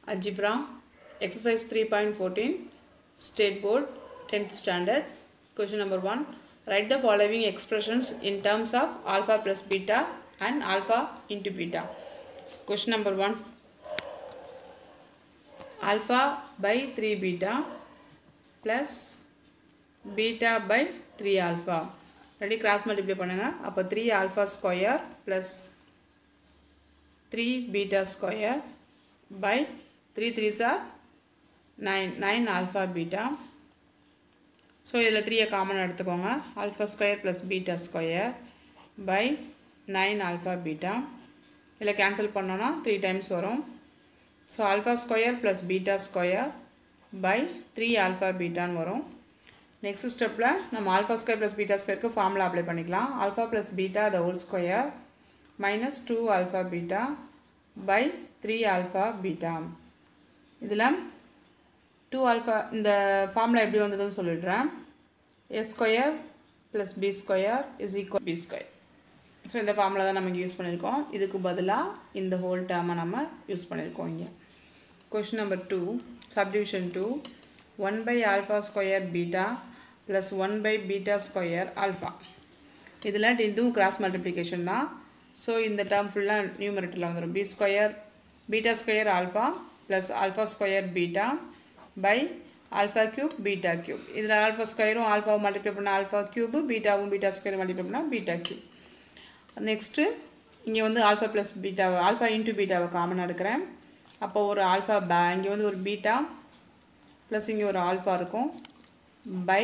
Algebra, exercise 3.14, state board, 10th standard. Question number 1. Write the following expressions in terms of alpha plus beta and alpha into beta. Question number 1. Alpha by 3 beta plus beta by 3 alpha. Ready cross multiply பண்ணுங்க அப்போ three alpha square plus three beta square by three three are nine nine alpha beta so இதில் த்ரீயை common எடுத்துக்கோங்க alpha square plus beta square by nine alpha beta இதில் cancel பண்ணோன்னா three times வரும் so alpha square plus beta square by three alpha பீட்டான்னு வரும் next ஸ்டெப்பில் நம்ம ஆல்ஃபா ஸ்கொயர் ப்ளஸ் பீட்டா ஸ்கொயருக்கு ஃபார்முலா அப்ளை பண்ணிக்கலாம் alpha plus beta the whole square minus two alpha beta by three alpha beta இதில் two alpha இந்த formula எப்படி வந்ததுன்னு சொல்லிடுறேன் A square plus B square is equal B square so இந்த formula தான் நம்ம யூஸ் பண்ணியிருக்கோம் இதுக்கு பதிலாக இந்த ஹோல் டேர்மை நம்ம யூஸ் பண்ணியிருக்கோம் இங்கே question number two subdivision two one by alpha square beta plus one by beta square alpha இதில் இதுவும் கிராஸ் மல்டிப்ளிகேஷன் தான் ஸோ இந்த டேர்ம் ஃபுல்லாக நியூமரேட்டரில் வந்துடும் B square beta square alpha plus alpha square beta by alpha cube beta cube இதில் alpha ஸ்கொயரும் ஆல்ஃபாவும் மல்டிப்ளை பண்ணால் ஆல்ஃபா க்யூபு பீட்டாவும் பீட்டா ஸ்கொயர் மல்டிப்ளை பண்ணால் பீட்டா க்யூப் நெக்ஸ்ட்டு இங்கே வந்து ஆல்ஃபா ப்ளஸ் பீட்டாவை ஆல்ஃபா இன்ட்டு பீட்டாவை காமனாக எடுக்கிறேன் அப்போ ஒரு ஆல்ஃபா பே இங்கே வந்து ஒரு பீட்டா ப்ளஸ் இங்கே ஒரு ஆல்ஃபா இருக்கும் by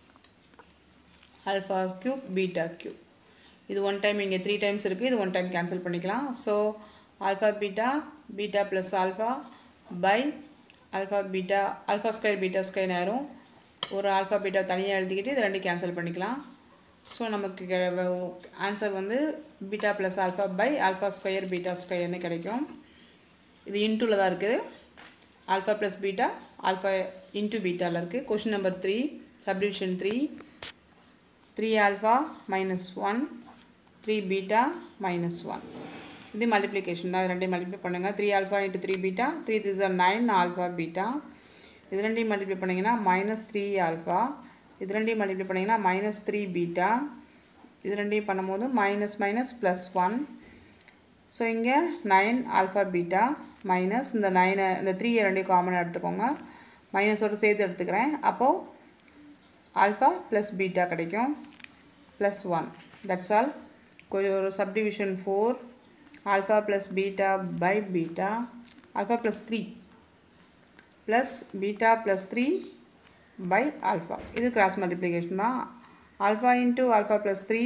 alpha cube beta cube இது ஒன் டைம் இங்கே த்ரீ டைம்ஸ் இருக்குது இது ஒன் டைம் கேன்சல் பண்ணிக்கலாம் so alpha beta beta plus alpha by alpha beta alpha square beta square ஆயிரும் ஒரு ஆல்ஃபா பீட்டா தனியாக எழுதிக்கிட்டு இது ரெண்டு கேன்சல் பண்ணிக்கலாம் ஸோ நமக்கு ஆன்சர் வந்து beta plus alpha by alpha square beta ஸ்கொயர்னு கிடைக்கும் இது இன்டூவில் தான் இருக்குது alpha plus beta alpha into பீட்டாவில் இருக்குது question number three subdivision three three alpha minus one three beta minus one இது மல்டிப்ளிகேஷன் தான் இது ரெண்டையும் மல்டிப்ளை பண்ணுங்கள் three alpha into three beta three three are nine alpha beta இது ரெண்டையும் multiply பண்ணிங்கன்னா மைனஸ் த்ரீ ஆல்ஃபா இது ரெண்டையும் மல்டிப்ளை பண்ணிங்கன்னா மைனஸ் த்ரீ பீட்டா இது ரெண்டையும் பண்ணும்போது minus minus plus one so இங்கே நைன் ஆல்ஃபா பீட்டா மைனஸ் இந்த நைனை இந்த த்ரீயை ரெண்டையும் காமனாக எடுத்துக்கோங்க மைனஸோடு சேர்த்து எடுத்துக்கிறேன் அப்போது ஆல்ஃபா ப்ளஸ் பீட்டா கிடைக்கும் ப்ளஸ் ஒன் தட்ஸ் ஆல் ஒரு subdivision four alpha plus beta by beta alpha plus three plus beta plus three by alpha இது கிராஸ் மல்டிப்ளிகேஷன் தான் alpha into alpha plus three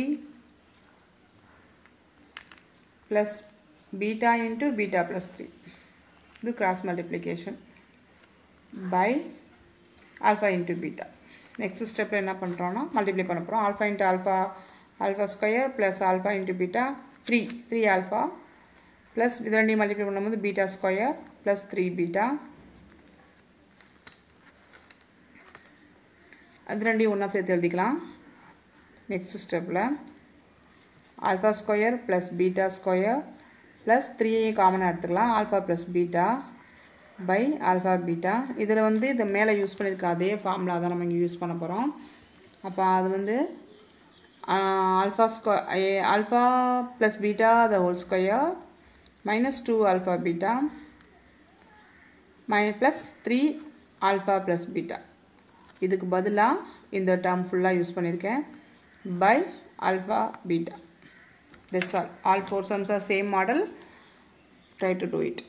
plus beta into beta plus three இது cross multiplication by alpha into beta next ஸ்டெப்பில் என்ன பண்ணுறோன்னா multiply பண்ண போகிறோம் alpha into alpha alpha square plus alpha into beta three three alpha plus இது ரெண்டையும் multiply பண்ணும்போது beta square plus three beta அது ரெண்டையும் ஒன்றா சேர்த்து எழுதிக்கலாம் நெக்ஸ்ட் ஸ்டெப்பில் alpha square plus beta square plus த்ரீயையும் காமனாக எடுத்துக்கலாம் alpha plus beta by alpha beta இதில் வந்து இதை மேலே யூஸ் பண்ணியிருக்க அதே ஃபார்முலா தான் நம்ம இங்கே யூஸ் பண்ண போகிறோம் அப்போ அது வந்து ஆல்ஃபா ஸ்கொ alpha plus beta the whole square minus two alpha beta மை plus three alpha plus beta இதுக்கு பதிலாக இந்த டேர்ம் ஃபுல்லாக யூஸ் பண்ணியிருக்கேன் by alpha beta this all all four sums are same model try to do it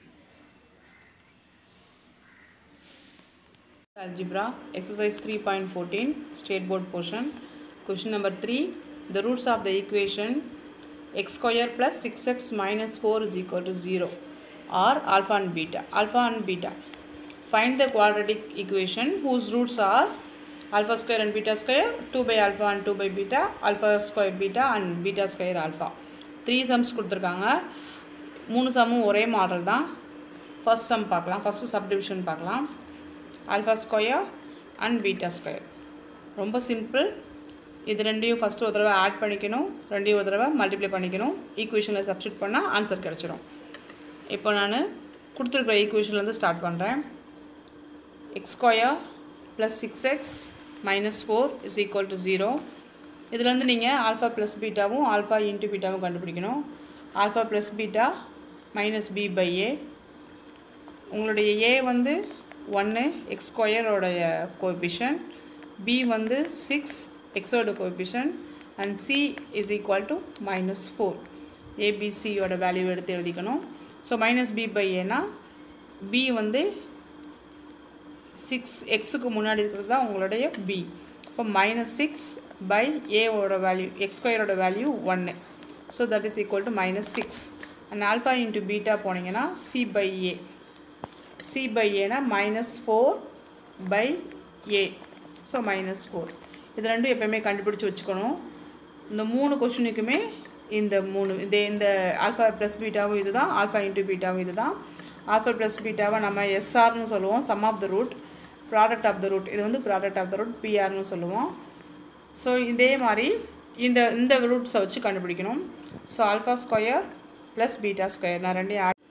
algebra exercise 3.14 state board portion question number 3 the roots of the equation x square plus 6x minus 4 is equal to 0 are alpha and beta alpha and beta find the quadratic equation whose roots are alpha square and beta square 2 by alpha and 2 by beta alpha square beta and beta square alpha three sums கொடுத்துருக்காங்க மூணு சம்மும் ஒரே model தான் first sum பார்க்கலாம் first subdivision பார்க்கலாம் alpha square and beta square ரொம்ப simple இது ரெண்டையும் ஃபஸ்ட்டு ஒரு தடவை ஆட் பண்ணிக்கணும் ரெண்டையும் ஒரு தடவை மல்டிப்ளை பண்ணிக்கணும் ஈக்குவேஷனில் சப்ஸ்டியூட் பண்ணால் ஆன்சர் கிடச்சிரும் இப்போ நான் கொடுத்துருக்குற ஈக்குவேஷன்லேருந்து ஸ்டார்ட் பண்ணுறேன் x square plus six x minus four is equal to zero இதுலேருந்து நீங்கள் ஆல்ஃபா ப்ளஸ் பீட்டாவும் ஆல்ஃபா இன்ட்டு பீட்டாவும் கண்டுபிடிக்கணும் alpha plus beta minus b by a உங்களுடைய ஏ வந்து ஒன்று எக்ஸ் ஸ்கொயரோடைய கோஎபிஷன் பி வந்து சிக்ஸ் எக்ஸோட coefficient and c is equal to minus four ஏபிசியோட வேல்யூ எடுத்து எழுதிக்கணும் ஸோ மைனஸ் பி பை ஏனா பி வந்து சிக்ஸ் எக்ஸுக்கு முன்னாடி இருக்கிறது தான் உங்களுடைய பி இப்போ மைனஸ் சிக்ஸ் பை ஏவோட வேல்யூ எக்ஸ் ஸ்கொயரோட வேல்யூ ஒன்று so that is equal to minus six and alpha into beta போனீங்கன்னா c by a c by ஏனா minus four by a so minus four இது ரெண்டும் எப்போயுமே கண்டுபிடிச்சி வச்சுக்கணும் இந்த மூணு கொஷினுக்குமே இந்த மூணு இந்த இந்த ஆல்ஃபா ப்ளஸ் பீட்டாவும் இது தான் ஆல்ஃபா இன்ட்டு பீட்டாவும் இது தான் ஆல்ஃபா ப்ளஸ் பீட்டாவை நம்ம எஸ்ஆர்னு சொல்லுவோம் sum of the root product of the root இது வந்து ப்ராடக்ட் ஆஃப் த ரூட் பிஆர்னு சொல்லுவோம் ஸோ இதே மாதிரி இந்த இந்த ரூட்ஸை வச்சு கண்டுபிடிக்கணும் so alpha square plus beta square நான் ரெண்டையும் add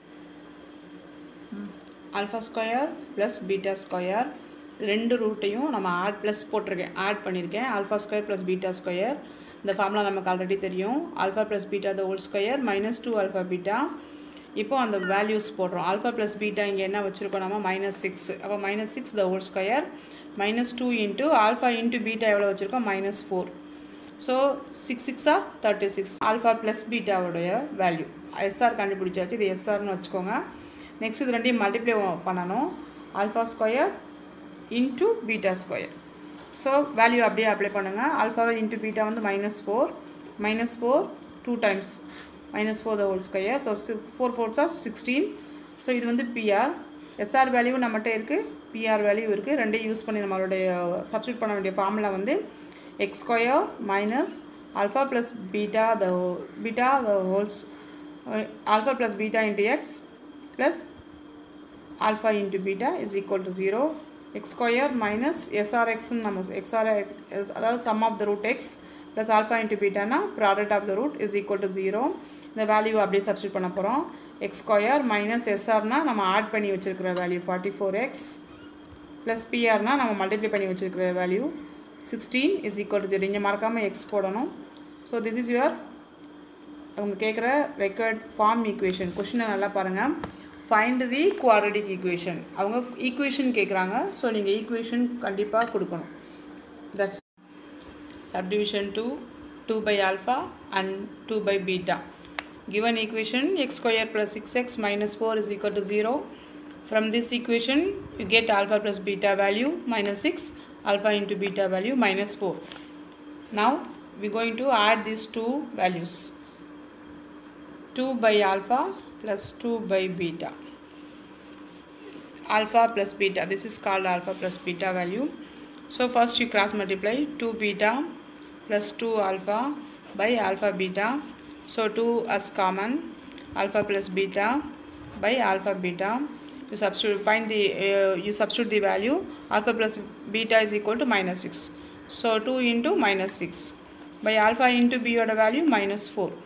alpha square plus beta square ரெண்டு ரூட்டையும் நம்ம ஆட் ப்ளஸ் போட்டிருக்கேன் ஆட் பண்ணியிருக்கேன் alpha square plus beta square இந்த ஃபார்முலா நமக்கு ஆல்ரெடி தெரியும் alpha plus beta the whole square minus two alpha beta இப்போ அந்த வேல்யூஸ் போடுறோம் ஆல்ஃபா ப்ளஸ் பீட்டா இங்கே என்ன வச்சுருக்கோம் நம்ம மைனஸ் சிக்ஸ் அப்போ minus six the whole square minus two into alpha into beta எவ்வளோ வச்சுருக்கோம் மைனஸ் ஃபோர் ஸோ சிக்ஸ் சிக்ஸா தேர்ட்டி சிக்ஸ் ஆல்ஃபா ப்ளஸ் பீட்டாவுடைய வேல்யூ எஸ்ஆர் கண்டுபிடிச்சாச்சு இது எஸ்ஆர்னு வச்சுக்கோங்க நெக்ஸ்ட் இது ரெண்டையும் மல்டிப்ளை பண்ணணும் alpha square into beta square so value அப்படியே அப்ளை பண்ணுங்கள் ஆல்ஃபா இன்ட்டு பீட்டா வந்து minus four minus four two times minus four the whole square so four fours are sixteen so இது வந்து பிஆர் எஸ்ஆர் வேல்யூ நம்மகிட்ட இருக்குது PR value இருக்குது ரெண்டையும் use பண்ணி நம்மளுடைய சப்ஸ்டியூட் பண்ண வேண்டிய ஃபார்முலா வந்து x square minus alpha plus beta the beta the wholes alpha plus beta into x plus alpha into beta is equal to 0 x square minus srx நம்ம xr அதாவது sum of the root x plus alpha into beta னா product of the root is equal to 0 இந்த value அப்படியே substitute பண்ண போகிறோம் X square minus எஸ்ஆர்னா நம்ம add பண்ணி வச்சுருக்கிற value forty four x plus பிஆர்னா நம்ம மல்டிப்ளை பண்ணி வச்சுருக்கிற value sixteen is equal to zero இங்கே மறக்காமல் எக்ஸ் போடணும் ஸோ திஸ் இஸ் யுவர் அவங்க கேட்குற ரெக்கார்ட் ஃபார்ம் ஈக்குவேஷன் கொஷினை நல்லா பாருங்கள் ஃபைண்ட் தி குவாட்ரடிக் ஈக்குவேஷன் அவங்க ஈக்குவேஷன் கேட்குறாங்க ஸோ நீங்கள் ஈக்குவேஷன் கண்டிப்பாக கொடுக்கணும் that's subdivision two two by alpha and two by beta given equation x square plus 6x minus 4 is equal to 0 from this equation you get alpha plus beta value minus 6 alpha into beta value minus 4 now we're going to add these two values 2 by alpha plus 2 by beta alpha plus beta this is called alpha plus beta value so first you cross multiply 2 beta plus 2 alpha by alpha beta so 2 as common alpha plus beta by alpha beta you substitute find the uh, you substitute the value alpha plus beta is equal to minus 6 so 2 into minus 6 by alpha into b order value minus 4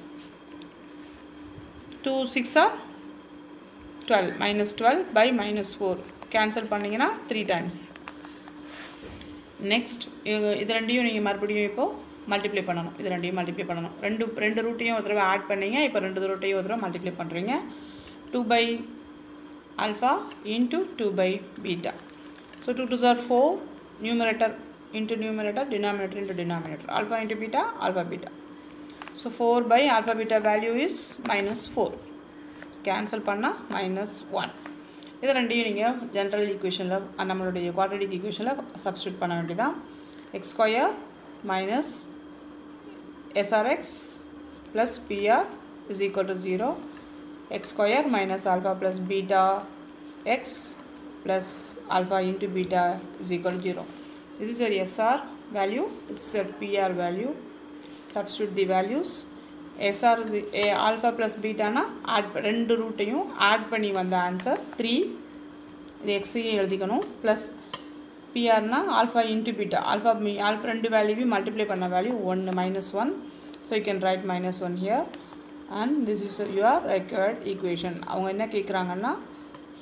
2 6 are 12 minus 12 by minus 4 cancel பண்ணிங்கன்னா 3 times next இது ரெண்டையும் நீங்கள் மறுபடியும் இப்போது multiply பண்ணணும் இது ரெண்டையும் multiply பண்ணணும் ரெண்டு ரெண்டு ரூட்டையும் ஒரு தடவை ஆட் பண்ணீங்க இப்போ ரெண்டு ரூட்டையும் ஒரு தடவை மல்டிப்ளை பண்ணுறீங்க two by alpha into two by beta so two two are four numerator into numerator denominator into denominator alpha into beta alpha beta so four by alpha beta value is minus four cancel பண்ணால் minus one இது ரெண்டையும் நீங்கள் general ஈக்குவேஷனில் நம்மளுடைய quadratic ஈக்குவேஷனில் substitute பண்ண வேண்டியதான் x square minus SR x plus PR is equal to zero x square minus alpha plus beta x plus alpha into beta is equal to zero this is your SR value, this is your PR value. Substitute the values. SR is a alpha plus beta na add ரெண்டு ரூட்டையும் add பண்ணி வந்த answer three இது எக்ஸையும் எழுதிக்கணும் plus பிஆர்னா alpha into beta alpha மீ alpha ரெண்டு வேல்யூவையும் மல்டிப்ளை பண்ண வேல்யூ ஒன்று minus one so you can write minus one here and this is your required equation அவங்க என்ன கேட்குறாங்கன்னா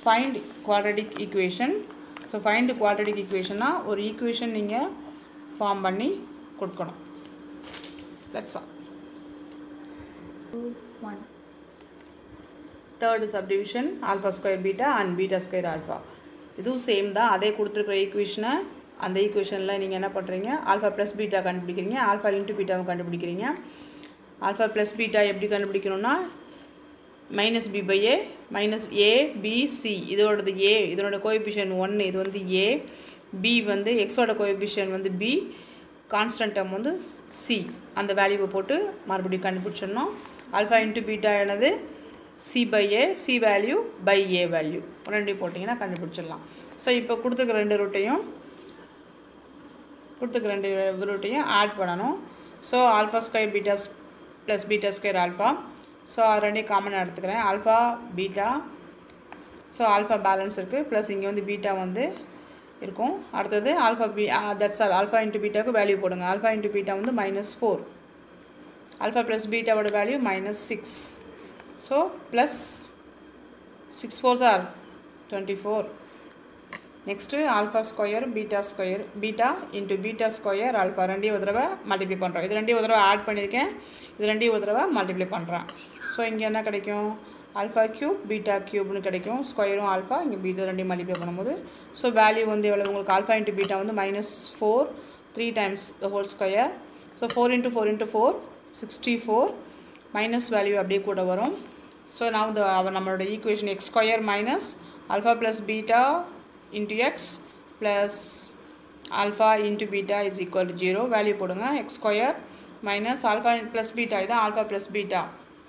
find quadratic equation so find quadratic ஈக்குவேஷன்னா ஒரு ஈக்குவேஷன் நீங்கள் ஃபார்ம் பண்ணி கொடுக்கணும் that's all two, one. Third subdivision alpha square beta and beta square alpha இதுவும் same தான் அதே கொடுத்துருக்குற ஈக்குவேஷனை அந்த ஈக்குவேஷனில் நீங்கள் என்ன பண்ணுறீங்க ஆல்ஃபா ப்ளஸ் பீட்டா கண்டுபிடிக்கிறீங்க ஆல்ஃபா இன்ட்டு பீட்டாவை கண்டுபிடிக்கிறீங்க ஆல்ஃபா ப்ளஸ் பீட்டா எப்படி கண்டுபிடிக்கணும்னா minus b by a minus a b c இதோடது ஏ இதனோட கோஎஃபிஷியன் ஒன்று இது வந்து ஏ பி வந்து எக்ஸோட கோஎஃபிஷியன் வந்து பி கான்ஸ்டன்ட் டேர்ம் வந்து சி அந்த வேல்யூவை போட்டு மறுபடியும் கண்டுபிடிச்சிடணும் ஆல்ஃபா இன்ட்டு பீட்டா என்னது c by a c value by a value ரெண்டையும் போட்டிங்கன்னா கண்டுபிடிச்சிடலாம் ஸோ இப்போ கொடுத்துருக்க ரெண்டு ரூட்டையும் கொடுத்துருக்க ரெண்டு ரூட்டையும் ஆட் பண்ணணும் so alpha square beta plus beta square alpha so ரெண்டையும் காமனாக எடுத்துக்கிறேன் alpha beta so alpha balance இருக்குது ப்ளஸ் இங்கே வந்து பீட்டா வந்து இருக்கும் அடுத்தது alpha b that's all alpha into பீட்டாவுக்கு வேல்யூ போடுங்க ஆல்ஃபா இன்ட்டு பீட்டா வந்து மைனஸ் ஃபோர் ஆல்ஃபா ப்ளஸ் பீட்டாவோட value minus six so plus six fours are twenty four next alpha square beta square beta into beta square alpha ரெண்டையும் ஒரு தடவை multiply பண்ணுறோம் இது ரெண்டையும் ஒரு தடவை ஆட் பண்ணியிருக்கேன் இது ரெண்டையும் ஒரு தடவை மல்டிப்ளை பண்ணுறேன் ஸோ இங்கே என்ன கிடைக்கும் ஆல்ஃபா க்யூப் பீட்டா க்யூப்னு கிடைக்கும் ஸ்கொயரும் ஆல்ஃபா இங்கே பீட்டா ரெண்டையும் மல்டிப்ளை பண்ணும்போது ஸோ வேல்யூ வந்து எவ்வளோ உங்களுக்கு ஆல்ஃபா இன்ட்டு பீட்டா வந்து minus four three times the whole square so four into four into four sixty four minus value அப்படியே கூட வரும் ஸோ நான் இந்த நம்மளோட equation x square minus alpha plus beta into x plus alpha into beta is equal to 0 value போடுங்க x square minus alpha plus beta இது alpha plus beta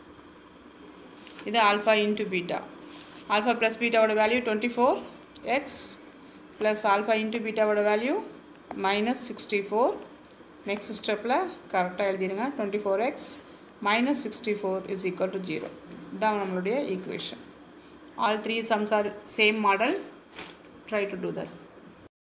இது alpha into beta alpha plus beta ஓட value 24 x plus alpha into beta ஓட value minus 64 next ஸ்டெப்பில் கரெக்டாக எழுதிடுங்க 24x minus 64 is equal to 0 இதான் நம்மளுடைய equation all three sums are same model try to do that